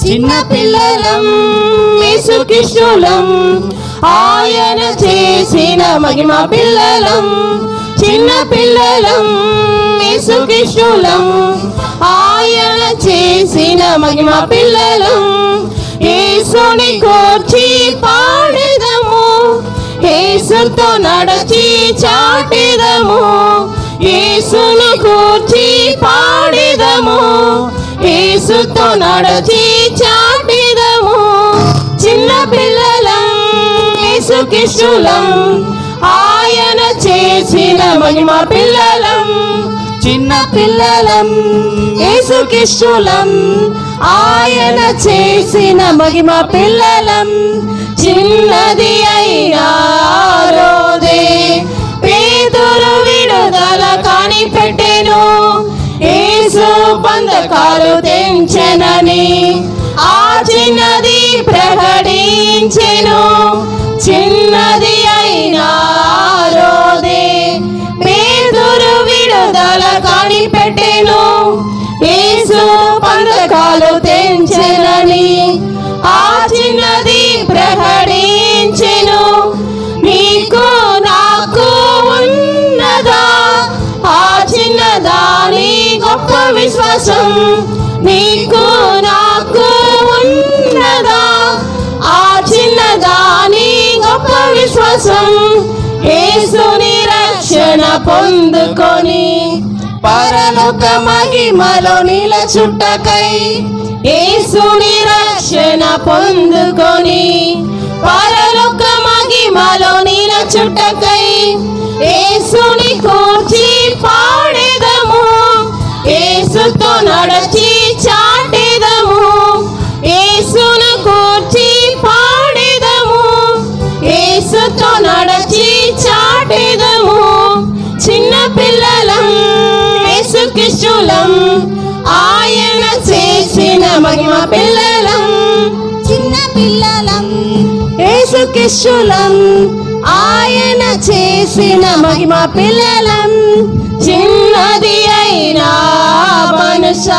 చిన్న పిల్లలం యేసుకిష్టులం ఆయన చేసిన మహిమ పిల్లలం చిన్న పిల్లలం యేసుకిష్టులం ఆయన చేసిన మహిమ పిల్లలం యేసుని కోర్చి పాడేదము యేసుతో నడచి చాటేదము యేసుని కూర్చి పాడేదము యేసుతో నడచి చాటేదము చిన్న పిల్లలం యేసుకిష్టులం ఆయన చేసిన మహిమ పిల్లలం చిన్న పిల్లలం యేసుకిష్టులం ఆయన చేసిన మహిమ పిల్లలం చిన్నది అయినా రోదే పేదరు విడుదల కాని పెట్టెను యేసు బంధకాలు తెంచెనని ఆ చిన్నది ప్రకటించెను చిన్నది అయినా రోదే పేదరు విడుదల కాని పెట్టెను యేసు బంధకాలు తెంచెనని ఆ చిన్నది ప్రకటించెను నీకు నాకు ఉన్నదా ఆ చిన్నదాని గొప్ప విశ్వాసం నీకు నాకు ఉన్నదా ఆ చిన్నదాని గొప్ప విశ్వాసం యేసుని రక్షణ పొందుకొని పరలోక మహిమలో నిలచుట్టకై యేసుని రక్షణ పొందుకొని పరలోక మహిమలో నిలచుట్టకై యేసుని కూర్చి పాడేదము యేసుతో నడచి చాటేదము యేసును కూర్చి పాడేదము యేసుతో నడచి చాటేదము చిన్న పిల్లలం యేసుకిష్టులం ఆయన చేసిన మహిమ పిల్లలం చిన్న పిల్లలం యేసుకిష్టులం ఆయన చేసిన మహిమ పిల్లలం చిన్నది అయినా మనుష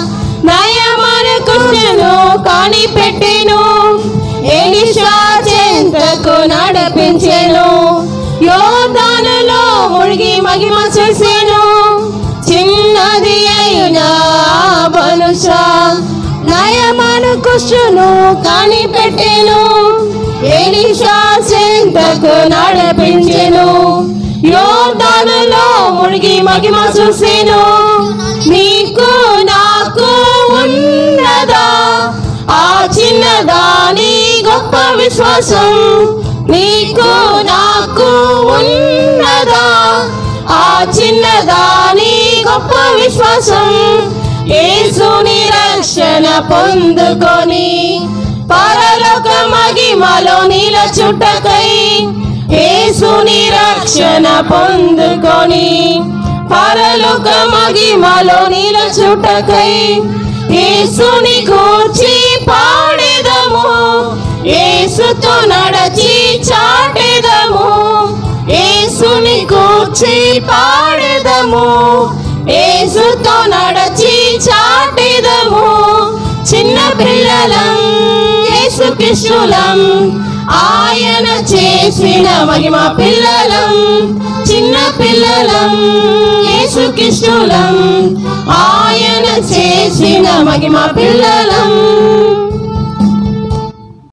నయమనుకును కాని పెట్టెను ఎలిషా చెంతకు నడిపించెను యోధానులో మునిగి మహిమ చూసెను చిన్నది అయినా మనుష నయమను కుషును కాని పెట్టెను ఎలిషా చెంతకు నడిపించెను యోధానులో మునిగి మహిమ చూసెను నీకు నాకు ఉన్నదా ఆ చిన్నదాని గొప్ప విశ్వాసం నీకు నాకు ఉన్నదా ఆ చిన్నదాని గొప్ప విశ్వాసం యేసుని రక్షణ పొందుకొని పరలోక మహిమలో నిలచుటకై యేసుని రక్షణ పొందుకొని పరలోక మహిమలో నిలచుటకై యేసుని కూర్చి పాడేదము యేసుతో నడచి చాటేదము యేసుని కూర్చి పాడేదము యేసుతో నడచి చాటేదము చిన్న పిల్లలం యేసుకిష్టులం ఆయన చేసిన మహిమ పిల్లలం చిన్న పిల్లలం యేసుకిష్టులం ఆయన చేసిన మహిమ పిల్లలం